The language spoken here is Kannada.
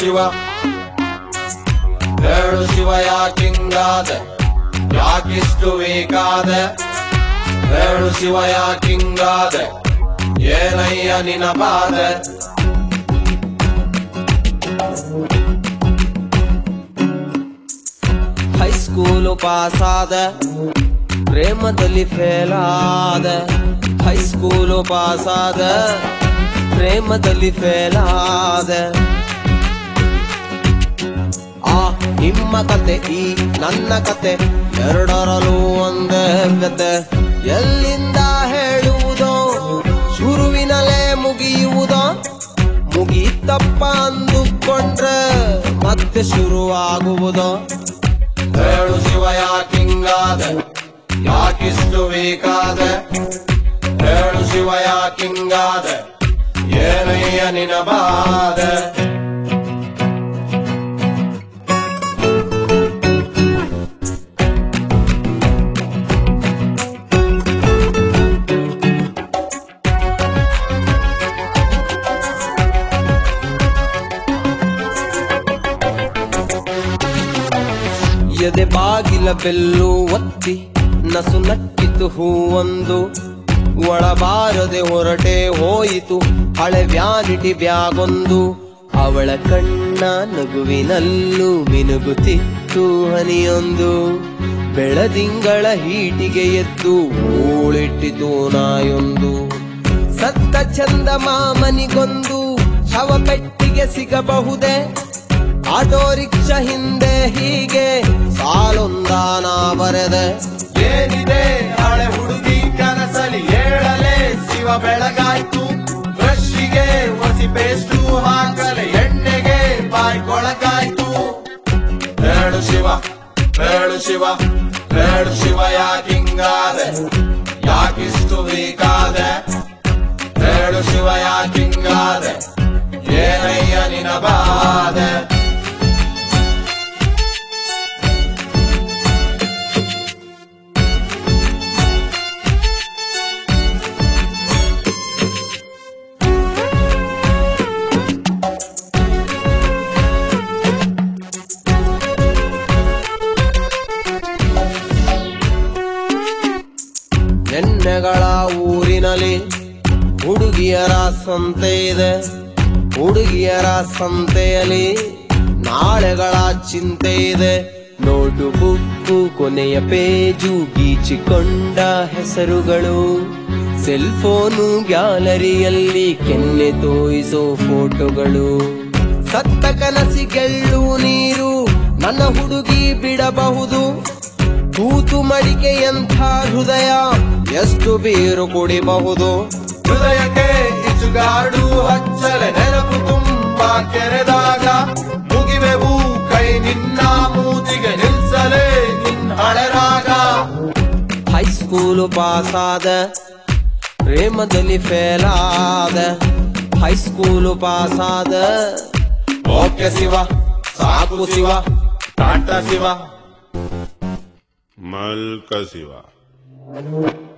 ಶಿವ ಹೇಳು ಶಿವ ಯಾಕಿಂಗಾದೆ ಯಾಕಿಷ್ಟು ಬೇಕಾದೆ ಹೇಳು ಶಿವ ಯಾಕಿಂಗಾದೆ ಏನಯ್ಯ ನಿನ ಬಾದೆ ಹೈಸ್ಕೂಲು ಪಾಸಾದ ಪ್ರೇಮದಲ್ಲಿ ಫೇಲ್ ಆದ ಹೈಸ್ಕೂಲು ಪಾಸಾದ ಪ್ರೇಮದಲ್ಲಿ ಫೇಲ್ ಆದ ಆ ನಿಮ್ಮ ಕತೆ ಈ ನನ್ನ ಕತೆ ಎರಡರಲ್ಲೂ ಒಂದೇ ಕತೆ ಎಲ್ಲಿಂದ ಹೇಳುವುದೋ ಶುರುವಿನಲ್ಲೇ ಮುಗಿಯುವುದೋ ಮುಗಿತಪ್ಪ ಅಂದುಕೊಂಡ್ರೆ ಮತ್ತೆ ಶುರುವಾಗುವುದೋ ಹೇಳು ಶಿವ ಯಾಕಿಂಗಾದೆ ಯಾಕಿಷ್ಟು ಬೇಕಾದೆ ಹೇಳು ಶಿವ ಯಾಕಿಂಗಾದೆ ಏನಯ್ಯ ನಿನ ಬಾದೆ ಎದೆ ಬಾಗಿಲ ಬೆಲ್ಲು ಒತ್ತಿ ನಸು ನಟ್ಟಿತು ಹೂವೊಂದು ಒಳಬಾರದೆ ಹೊರಟೆ ಹೋಯಿತು ಹಳೆ ವ್ಯಾನಿಟಿ ಬ್ಯಾಗೊಂದು ಅವಳ ಕಣ್ಣ ನಗುವಿನಲ್ಲೂ ಮಿನುಗುತ್ತಿತ್ತು ಹನಿಯೊಂದು ಬೆಳದಿಂಗಳ ಹೀಟಿಗೆ ಎದ್ದು ಹೂಳಿಟ್ಟಿತು ನಾಯೊಂದು ಸತ್ತ ಚಂದ ಮಾಮನಿಗೊಂದು ಶವ ಪೆಟ್ಟಿಗೆ ಸಿಗಬಹುದೇ ಆಟೋ ರಿಕ್ಷಾ ಹಿಂದೆ ಹೀಗೆ ಸಾಲೊಂದಾನ ಬರೆದೆ ಏನಿದೆ ಹಳೆ ಹುಡುಗಿ ಕನಸಲಿ ಹೇಳಲೆ ಶಿವ ಬೆಳಗಾಯ್ತು ಬ್ರಷ್ಗೆ ಒಸಿ ಪೇಸ್ಟು ಹಾಕಲೆ ಎಣ್ಣೆಗೆ ಬಾಯ್ ಕೊಳಕಾಯ್ತು ಹೇಳು ಶಿವ ಹೇಳು ಶಿವ ಹೇಳು ಶಿವ ಯಾಕಿಂಗಾದೆ ಯಾಕಿಷ್ಟು ಬೇಕಾದೆ ಹೇಳು ಶಿವ ಯಾಕಿಂಗಾದೆ ಏನಯ್ಯ ನಿನ ಬಾದೆ ಎಣ್ಣೆಗಳ ಊರಿನಲ್ಲಿ ಹುಡುಗಿಯರ ಸಂತೆ ಇದೆ ಹುಡುಗಿಯರ ಸಂತೆಯಲ್ಲಿ ನಾಳೆಗಳ ಚಿಂತೆ ಇದೆ ನೋಟು ಬುಕ್ಕು ಕೊನೆಯ ಪೇಜು ಗೀಚಿಕೊಂಡ ಹೆಸರುಗಳು ಸೆಲ್ ಫೋನು ಗ್ಯಾಲರಿಯಲ್ಲಿ ಕೆನ್ನೆ ತೋಯಿಸೋ ಫೋಟೋಗಳು ಸತ್ತ ಕನಸಿಗೆಳ್ಳು ನೀರು ನನ್ನ ಹುಡುಗಿ ಬಿಡಬಹುದು ಕೂತು ಮಡಿಕೆಯಂಥ ಹೃದಯ ಎಷ್ಟು ಬೀರು ಕುಡಿಬಹುದು ಹೃದಯಕ್ಕೆ ಇಚುಗಾಡು ಹಚ್ಚಲೆ ನೆನಪು ತುಂಬಾ ಕೆರೆದಾಗ ಮುಗಿವೆವು ಕೈ ನಿನ್ನ ಮೂತಿಗೆ ನಿಲ್ಸಲೇ ನಿನ್ನ ಹಳೆರಾಗ ಹೈಸ್ಕೂಲು ಪಾಸಾದ ಪ್ರೇಮದಲ್ಲಿ ಫೇಲ್ ಆದ ಹೈಸ್ಕೂಲು ಪಾಸಾದ ಓಕೆ ಶಿವ ಸಾಕು ಶಿವ ಟಾಟಾ ಶಿವ ಮಲ್ಕ ಶಿವ